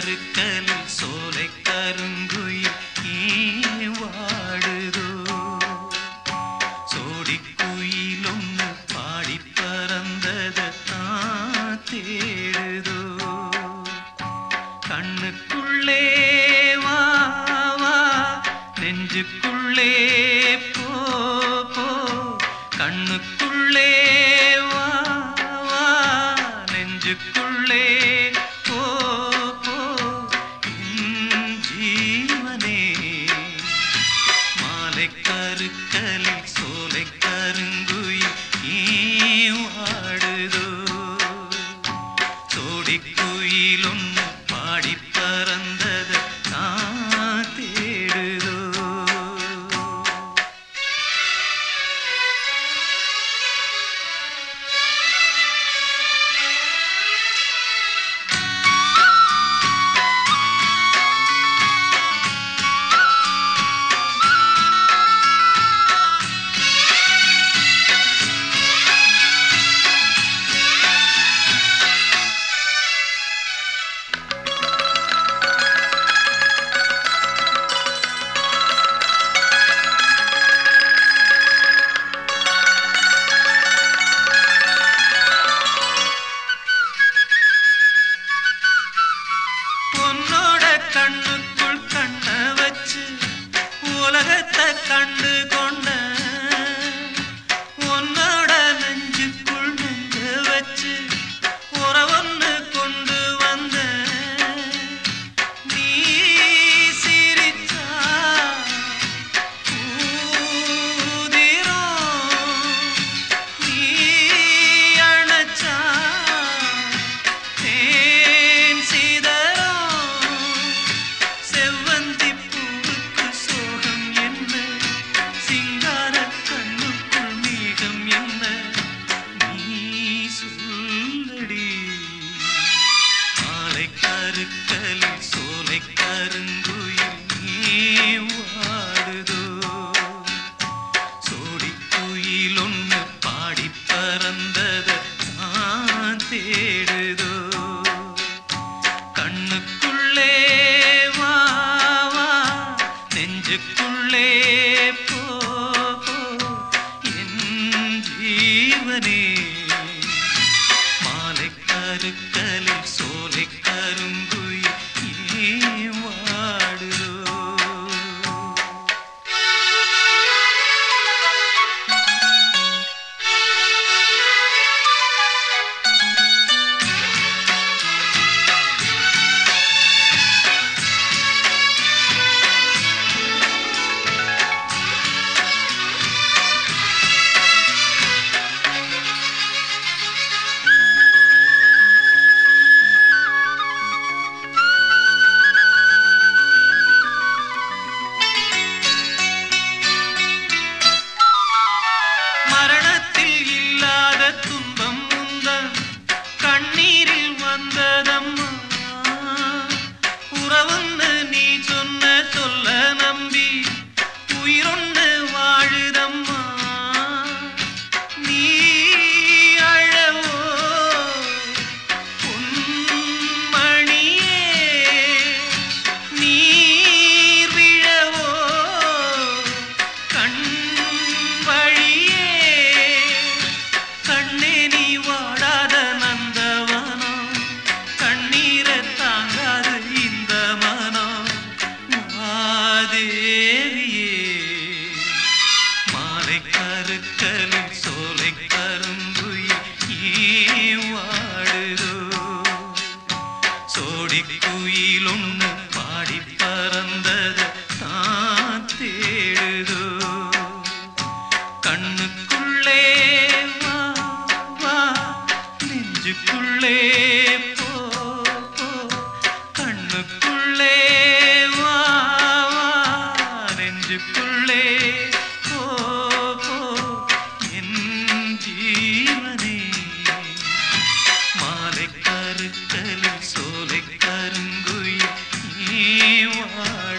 கருக்கலில் சோலை கருங்குயில் ஏன் வாடுதோ சோடிக் குயில் ஒன்று பாடி பறந்தத நான் தேடுதோ கண்ணுக்குள்ளே வா வா நெஞ்சுக்குள்ளே போ போ கண்ணுக்குள்ளே வா வா நெஞ்சுக்குள்ளே போ போ என் ஜீவனே மாலை கருக்கலில் சோலை கருங்குயில் ஏன் வாடுதோ சோடிக் குயில் ஒன்று பாடி பறந்தத நான் தேடுதோ உன்னோட கண்ணுக்குள் கண்ண வச்சு உலகத்தை கண்டு கொண்ட உன்னோட நெஞ்சுக்குள் நெஞ்ச வச்சு உறவொன்னு கொண்டு வந்த நீ சிரிச்சா ஊதிரும் நீ அணைச்சா தேன் சிதறும் செவ்வந்தி பூவுக்கு சோகம் என்ன சிங்கார கண்ணுக்குள் மேகம் என்ன நீ சொல்லடி மாலை கருக்கலில் சோலை கருங்குயில் நீ வாடுதோ சோடிக் குயில் ஒன்று பாடி பறந்தத நான் தேடுதோ கண்ணுக்குள்ளே வா வா நெஞ்சுக்குள்ளே போ போ என் ஜீவனே மாலை கருக்கலில் சோலை கருங்குயில் ஏன் வாடுதோ மரணத்தில் இல்லாத துன்பம் உந்தன் கண்ணீரில் வந்ததம்மா உறவுன்னு நீ சொன்ன சொல்ல நம்பி உயிரொன்னு வாழுதம்மா நீ அழவோ பொன்மணியே நீர் விழவோ கண் வழியே கண்ணே நீ வாடாத நந்தவனம் கண்ணீரை தாங்காது இந்த மனம் மாதேவியே மாலை கருக்கலில் சோலை கரும்புயில் ஏன் வாடுதோ சோடிக் குயில் ஒன்று பாடி பறந்தத தான் தேடுதோ கண்ணுக்குள்ளே வா வா நெஞ்சுக்குள்ளே போ போ கண்ணுக்குள்ளே வா வா நெஞ்சுக்குள்ளே போ போ என் ஜீவனே மாலை கருக்கலில் சோலை கருங்குயில் நீ வாழ